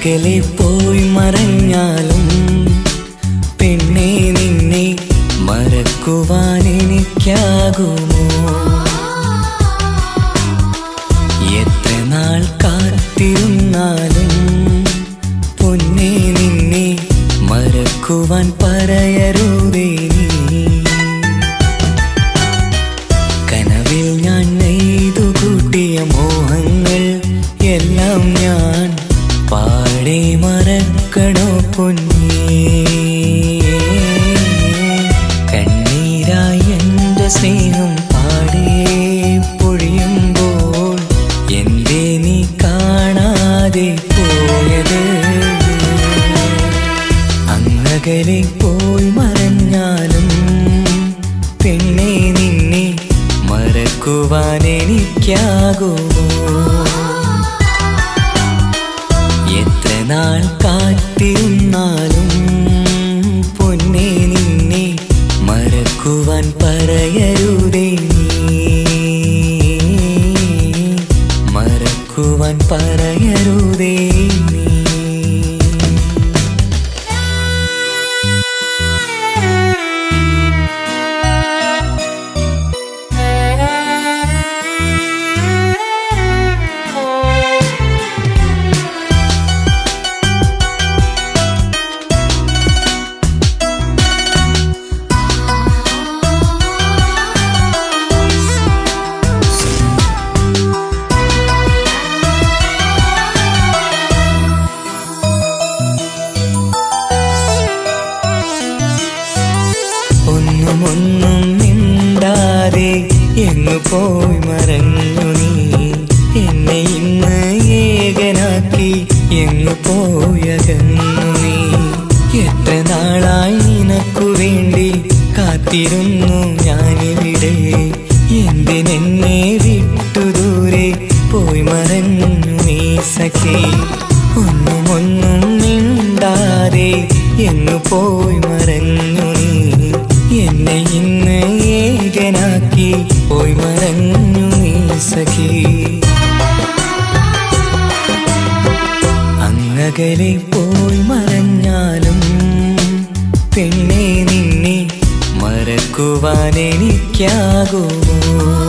അകലെ പോയി മറഞ്ഞാലും പെണ്ണെ നിന്നെ മറക്കുവാൻ എനിക്കാകുമോ എത്ര നാൾ കാത്തിരുന്നാലും പൊന്നെ നിന്നെ മറക്കുവാൻ പറയരുതേ നീ കനവിൽ ഞാൻ നെയ്തു കൂട്ടിയ മോഹങ്ങൾ എല്ലാം ഞാൻ പാടെ മറക്കണോ പൊന്നേ കണ്ണീരായി എൻ്റെ സ്നേഹം പാടെ പൊഴിയുമ്പോൾ എന്തേ നീ കാണാതെ പോയത് അങ്ങകലെ പോയി മറഞ്ഞാലും പെണ്ണെ നിന്നെ മറക്കുവാൻ എനിക്കാകുമോ എത്ര നാൾ കാത്തിരുന്നാലും പൊന്നെ നിന്നെ മറക്കുവാൻ പറയരുതേ നീ മറക്കുവാൻ പറയരുതേ നീ ഒന്നും ഒന്നും മിണ്ടാതെ എങ്ങു പോയി മറഞ്ഞു നീ എന്നെ ഇന്ന് ഏകനാക്കി എങ്ങു പോയകന്നു നീ എത്ര നാളായി നിനക്കു വേണ്ടി കാത്തിരുന്നു ഞാനിവിടെ എന്തിനെന്നെ വിട്ടു ദൂരെ പോയി മറഞ്ഞു നീ സഖി ഒന്നും ഒന്നും മിണ്ടാതെ എങ്ങു പോയി മറഞ്ഞു നീ എന്നെ ഇന്ന് ഏകനാക്കി പോയി മറഞ്ഞു നീ സഖി അങ്ങകലെ പോയി മറഞ്ഞാലും പെണ്ണെ നിന്നെ മറക്കുവാൻ എനിക്കാകുമോ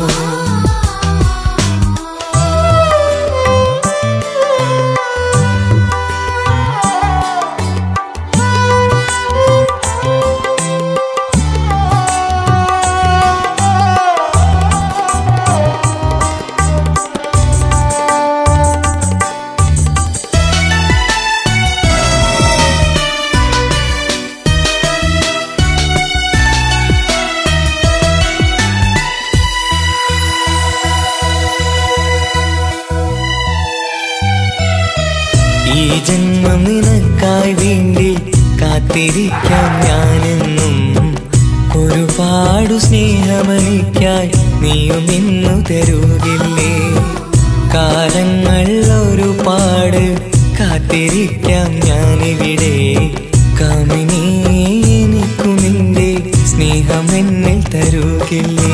ഈ ജന്മം നിനക്കായി വേണ്ടി കാത്തിരിക്കാം ഞാനെന്നും ഒരുപാടു സ്നേഹമനിക്കായി നീയും ഇന്നു തരുകില്ലേ കാലങ്ങൾ ഒരുപാട് കാത്തിരിക്കാം ഞാനിവിടെ കാമിനി എനിക്കു നിന്റെ സ്നേഹം എന്നിൽ തരുകില്ലേ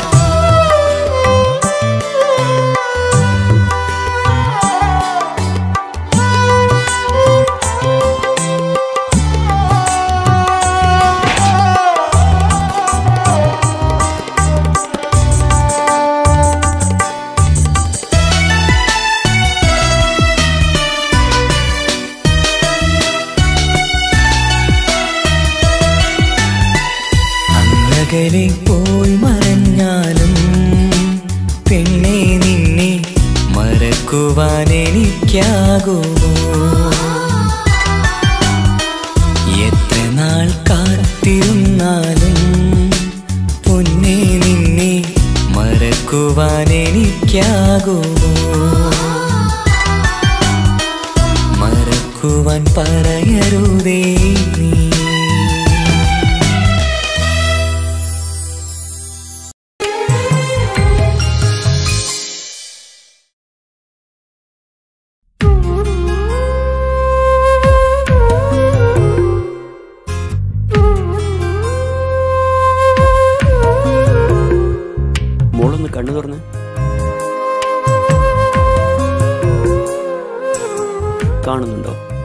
അങ്ങകലെ പോയി മറഞ്ഞാലും പെണ്ണെ നിന്നെ മറക്കുവാൻ എനിക്കാകുമോ എത്ര നാൾ കാത്തിരുന്നാലും പൊന്നെ നിന്നെ മറക്കുവാൻ എനിക്കാകുമോ മറക്കുവാൻ പറയരുതേ നീ മോളൊന്ന് കണ്ണു തുറന്ന് കാണുന്നുണ്ടോ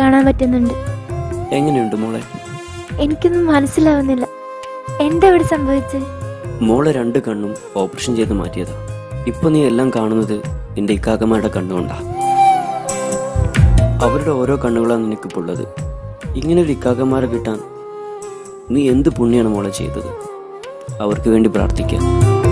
കാണാൻ പറ്റുന്നുണ്ട് എങ്ങനെയുണ്ട് മോളെ എനിക്കൊന്നും മനസ്സിലാവുന്നില്ല എന്താ ഇവിടെ സംഭവിച്ചത് മോളെ രണ്ട് കണ്ണും ഓപ്പറേഷൻ ചെയ്ത് മാറ്റിയതാ ഇപ്പൊ നീ എല്ലാം കാണുന്നത് നിന്റെ ഇക്കാക്കമാരുടെ കണ്ണുകൊണ്ടാ അവരുടെ ഓരോ കണ്ണുകളാണ് നിനക്കിപ്പോൾ ഉള്ളത് ഇങ്ങനെ ഒരു ഇക്കാക്കന്മാരെ കിട്ടാൻ നീ എന്ത് പുണ്യാണ് മോളെ ചെയ്തത് അവർക്ക് വേണ്ടി പ്രാർത്ഥിക്കാം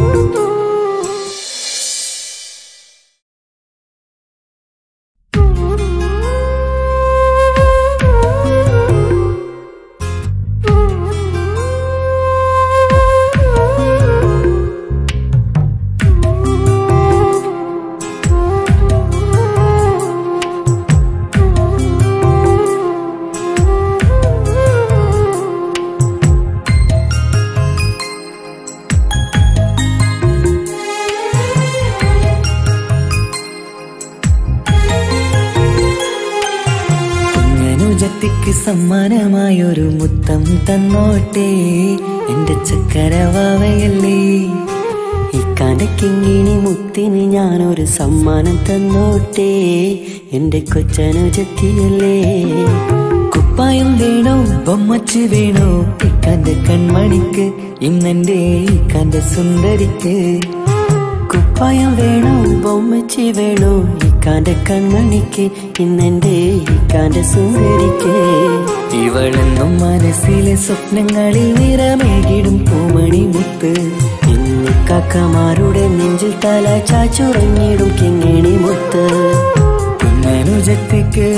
കുഞ്ഞനുജത്തിക്ക് സമ്മാനമായൊരു മുത്തം തന്നോട്ടെ എന്റെ ചക്കരവാവയല്ലേ ഇക്കാണ്ടക്കിങ്ങിണി മുത്തിന് ഞാനൊരു സമ്മാനം തന്നോട്ടെ എന്റെ കൊച്ചനുജത്തിയല്ലേ കുപ്പായം വേണോ ബൊമ്മച്ച് വേണോ ഇക്കാന്റെ കൺമണിക്ക് ഇന്നെന്റെ ഇക്കാന്റെ സുന്ദരിക്ക് കുപ്പായം വേണോ ബൊമ്മച്ചി വേണോ ഇക്കാന്റെ കൺമണിക്ക് ഇന്നെന്റെ ഇക്കാന്റെ സുന്ദരിക്ക് ഇവളെന്നും മനസ്സിലെ സ്വപ്നങ്ങളിൽ നിറമേകിടും പൂമണി മുത്ത് ഇന്ന് കാക്കമാരുടെ നെഞ്ചിൽ തല ചാച്ചുറങ്ങിടും കിങ്ങിണി മുത്ത് കുഞ്ഞനുജത്തിക്ക്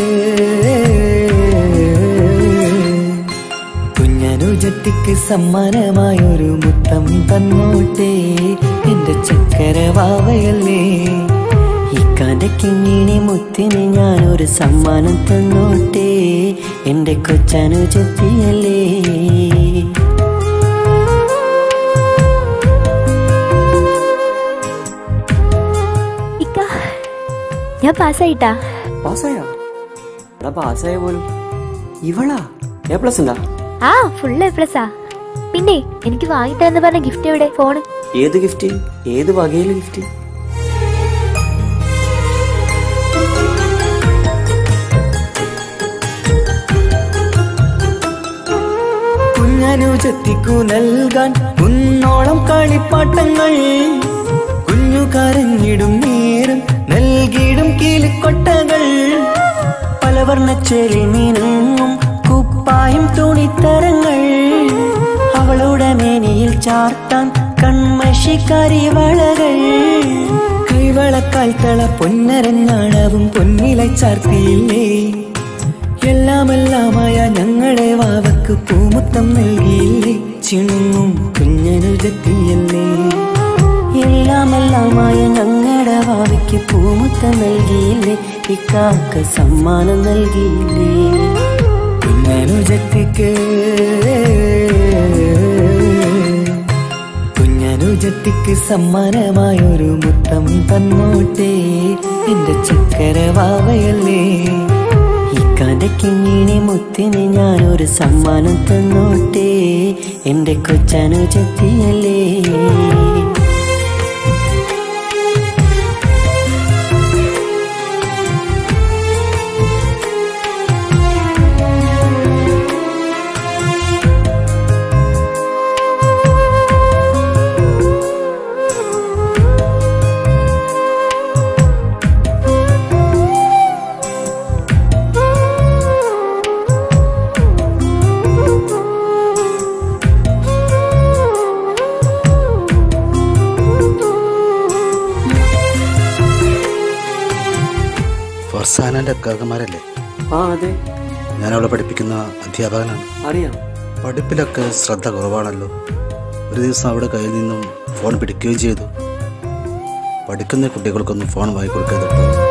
കുഞ്ഞനുജത്തിക്ക് സമ്മാനമായൊരു മുത്തം തന്നോട്ടെ എന്റെ ചക്കരവാവയല്ലേ ഇക്കാന്റെ കിങ്ങിണി മുത്തിന് ഞാനൊരു സമ്മാനം തന്നോട്ടെ എന്റെ കൊച്ചനുജത്തിയല്ലേ ഇക്ക ഞാൻ പാസ്സായിട്ടാ പാസ്സായോ എടാ പാസ്സായ പോലും ഇവളാ എ പ്ലസ് ഉണ്ടാ ആ ഫുൾ എ പ്ലസാ പിന്നെ എനിക്ക് വാങ്ങിത്തരാന്ന് പറഞ്ഞ ഗിഫ്റ്റ് എവിടെ ഫോണ് ഏത് ഗിഫ്റ്റ് ഏത് വകയിലെ ഗിഫ്റ്റ് കുഞ്ഞനുജത്തിക്കു നൽകാൻ കുന്നോളം കളിപ്പാട്ടങ്ങൾ കുഞ്ഞു കരഞ്ഞിടും നേരം നൽകിയിടും കീലിക്കൊട്ടകൾ പലവർണ്ണച്ചേരി മീനും കുപ്പായും തുണിത്തരങ്ങൾ അവളുടെ മേനിയിൽ ചാർത്താൻ കൺമഷി കരിവളകൾ കൈവളക്കാൽ തള പൊന്നരഞ്ഞാണവും പൊന്നില ചാർത്തിയില്ലേ എല്ലാമെല്ലാമായ ഞങ്ങളുടെ വാവക്ക് പൂമുത്തം നൽകിയില്ലേ ചിണുങ്ങും കുഞ്ഞനുജത്തിയല്ലേ എല്ലാമെല്ലാമായ ഞങ്ങളുടെ വാവയ്ക്ക് പൂമുത്തം നൽകിയില്ലേ ഇക്കാക്ക സമ്മാനം നൽകിയില്ലേ കുഞ്ഞനുജത്തിക്ക് കുഞ്ഞനുജത്തിക്ക് സമ്മാനമായൊരു മുത്തം തന്നോട്ടെ എന്റെ ചക്കരവാവയല്ലേ ഇക്കാന്റെ കിങ്ങിണി മുത്തിന് ഞാനൊരു സമ്മാനം തന്നോട്ടെ എന്റെ കൊച്ചനുജത്തിയല്ലേ ഫർസാനന്റെ അക്കാക്കന്മാരല്ലേ ആ അതെ ഞാൻ അവളെ പഠിപ്പിക്കുന്ന അധ്യാപകനാണ് അറിയാം പഠിപ്പിലൊക്കെ ശ്രദ്ധ കുറവാണല്ലോ ഒരു ദിവസം അവിടെ കയ്യിൽ നിന്നും ഫോൺ പിടിക്കുകയും ചെയ്തു പഠിക്കുന്ന കുട്ടികൾക്കൊന്നും ഫോൺ വാങ്ങിക്കൊടുക്കാതെ കേട്ടോ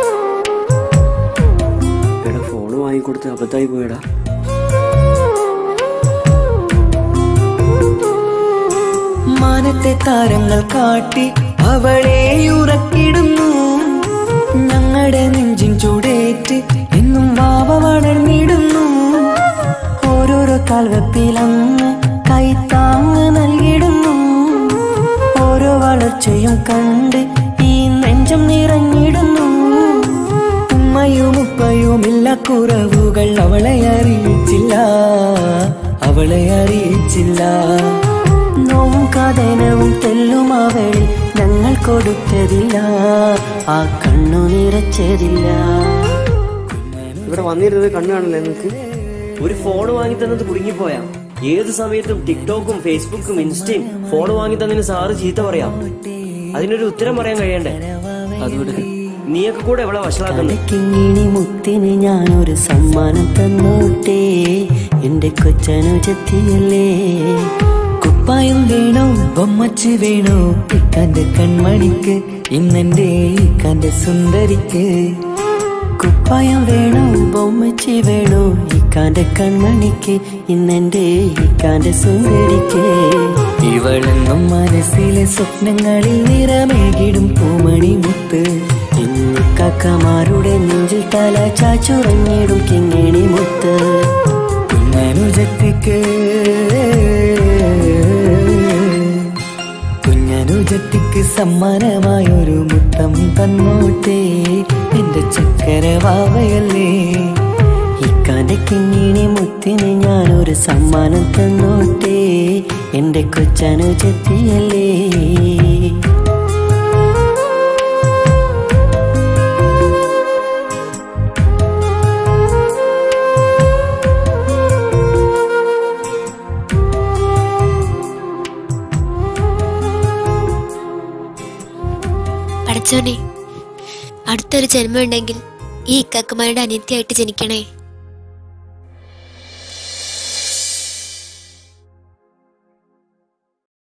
എടാ ഫോൺ വാങ്ങിക്കൊടുത്ത് അബദ്ധമായി പോയടാ മാനത്തെ താരങ്ങൾ കാട്ടി അവളെ ഉറക്കിടുന്നു ഞങ്ങളുടെ നെഞ്ചിൻ ചൂടേറ്റ് എന്നും വാവ വളർന്നിടുന്നു ഓരോരോ കാൽവെപ്പിലങ്ങ് കൈത്താങ്ങ് നൽകിടുന്നു ഓരോ വളർച്ചയും കണ്ട് ഈ നെഞ്ചം നിറഞ്ഞിടുന്നു ഉമ്മയും ഉപ്പയുമില്ല കുറവുകൾ അവളെ അറിയിച്ചില്ല അവളെ അറിയിച്ചില്ല നോവും കഥനവും തെല്ലും അവളിൽ ഞങ്ങൾ കൊടുത്തതില്ല ആ കണ്ണു നിറച്ചതില്ല ഇവിടെ വന്നിരുന്നത് കണ്ണു കാണില്ലേ നിനക്ക് ഒരു ഫോൺ വാങ്ങി തന്നത് കുടുങ്ങിപ്പോയാ ഏത് സമയത്തും ടിക്ടോക്കും ഫേസ്ബുക്കും ഇൻസ്റ്റയും ഫോൺ വാങ്ങി തന്നതിന് സാറ് ചീത്ത പറയാം അതിനൊരു ഉത്തരം പറയാൻ കഴിയണ്ടേ അതുകൊണ്ട് നീയൊക്കെ കൂടെ എവിടെ വഷളാക്കുന്നു കിങ്ങിണി മുത്തിന് ഞാനൊരു സമ്മാനം തന്നോട്ടെ എന്റെ കൊച്ചനു ചെത്തിയല്ലേ കുപ്പായം വേണോ ബൊമ്മച്ച് വേണോ ഇക്കാന്റെ കൺമണിക്ക് ഇന്നെന്റെ ഇക്കാന്റെ സുന്ദരിക്ക് കുപ്പായം വേണോ ബൊമ്മച്ചി വേണോ ഇക്കാന്റെ കൺമണിക്ക് ഇന്നെന്റെ ഇക്കാന്റെ സുന്ദരിക്ക് ഇവളെന്നും മനസ്സിലെ സ്വപ്നങ്ങളിൽ നിറമേകിടും പൂമണി മുത്ത് ഇന്ന് കാക്കമാരുടെ നെഞ്ചിൽ തല ചാച്ചുറങ്ങിടും കിങ്ങിണി മുത്ത് കുഞ്ഞനുജത്തിക്ക് കുഞ്ഞനുജത്തിക്ക് സമ്മാനമായൊരു മുത്തം തന്നോട്ടെ എന്റെ ചക്കര വാവയല്ലേ ഇക്കാന്റെ കിങ്ങിണി മുത്തിന് ഞാനൊരു സമ്മാനം തന്നോട്ടെ എന്റെ കൊച്ചനുജത്തിയല്ലേ പഠിച്ചോനെ അടുത്തൊരു ജന്മം ഉണ്ടെങ്കിൽ ഈ ഇക്കക്കുമാരുടെ അനിത്യമായിട്ട് ജനിക്കണേ